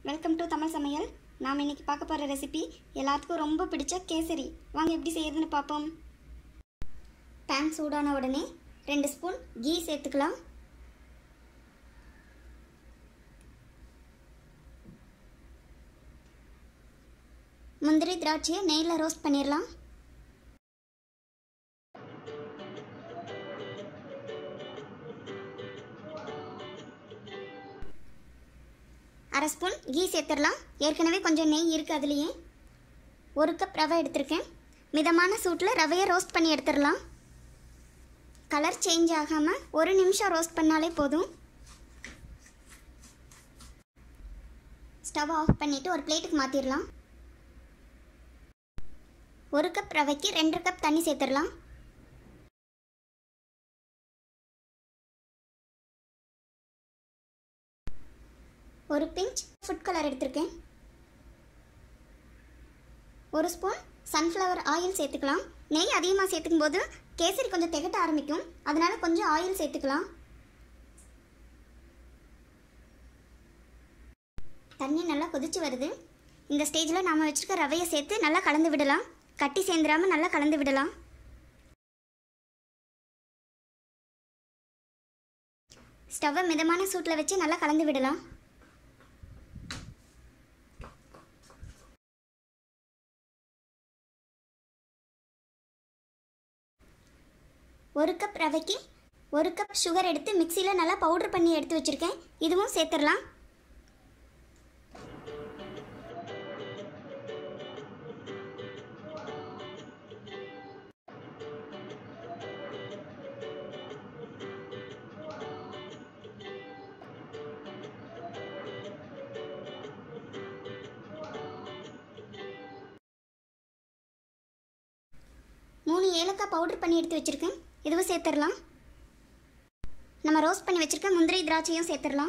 welcome to Tamil சமையல் நாம் இன்னைக்கு பார்க்க போகிற ரெசிபி எல்லாத்துக்கும் ரொம்ப பிடிச்ச கேசரி வாங்க எப்படி செய்யறதுன்னு பார்ப்போம் பேன் சூடான உடனே ரெண்டு ஸ்பூன் கீ சேர்த்துக்கலாம் முந்திரி திராட்சையை நெய்யில் ரோஸ்ட் பண்ணிடலாம் அரை ஸ்பூன் கீ சேர்த்துடலாம் ஏற்கனவே கொஞ்சம் நெய் இருக்குது அதுலேயே ஒரு கப் ரவை எடுத்திருக்கேன் மிதமான சூட்டில் ரவையை ரோஸ்ட் பண்ணி எடுத்துடலாம் கலர் சேஞ்ச் ஆகாமல் ஒரு நிமிஷம் ரோஸ்ட் பண்ணாலே போதும் ஸ்டவ் ஆஃப் பண்ணிவிட்டு ஒரு பிளேட்டுக்கு மாற்றிடலாம் ஒரு கப் ரவைக்கு ரெண்டு கப் தண்ணி சேர்த்துடலாம் ஒரு பிஞ்ச் ஃபுட் கலர் எடுத்திருக்கேன் ஒரு ஸ்பூன் சன்ஃப்ளவர் ஆயில் சேர்த்துக்கலாம் நெய் அதிகமாக சேர்த்துக்கும் போது கேசரி கொஞ்சம் திகட்ட ஆரம்பிக்கும் அதனால கொஞ்சம் ஆயில் சேர்த்துக்கலாம் தண்ணி நல்லா கொதிச்சு வருது இந்த ஸ்டேஜில் நாம் வச்சுருக்க ரவையை சேர்த்து நல்லா கலந்து விடலாம் கட்டி சேர்ந்துடாமல் நல்லா கலந்து விடலாம் ஸ்டவ்வை மிதமான சூட்டில் வச்சு நல்லா கலந்து விடலாம் ஒரு கப் ரவைக்கு ஒரு கப் சுகர் எடுத்து மிக்சியில் நல்லா பவுடர் பண்ணி எடுத்து வச்சுருக்கேன் இதுவும் சேர்த்துடலாம் மூணு ஏலக்காய் பவுடர் பண்ணி எடுத்து வச்சுருக்கேன் இதுவும் சேர்த்துடலாம் நம்ம ரோஸ்ட் பண்ணி வச்சுருக்க முந்திரி திராட்சையும் சேர்த்துடலாம்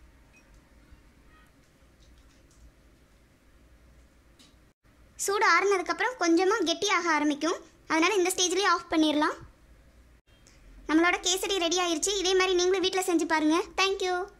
சூடு ஆறுனதுக்கப்புறம் கொஞ்சமாக கெட்டியாக ஆரம்பிக்கும் அதனால் இந்த ஸ்டேஜ்லேயே ஆஃப் பண்ணிடலாம் நம்மளோட கேசரி ரெடி ஆயிருச்சு இதே மாதிரி நீங்களும் வீட்டில் செஞ்சு பாருங்கள் தேங்க்யூ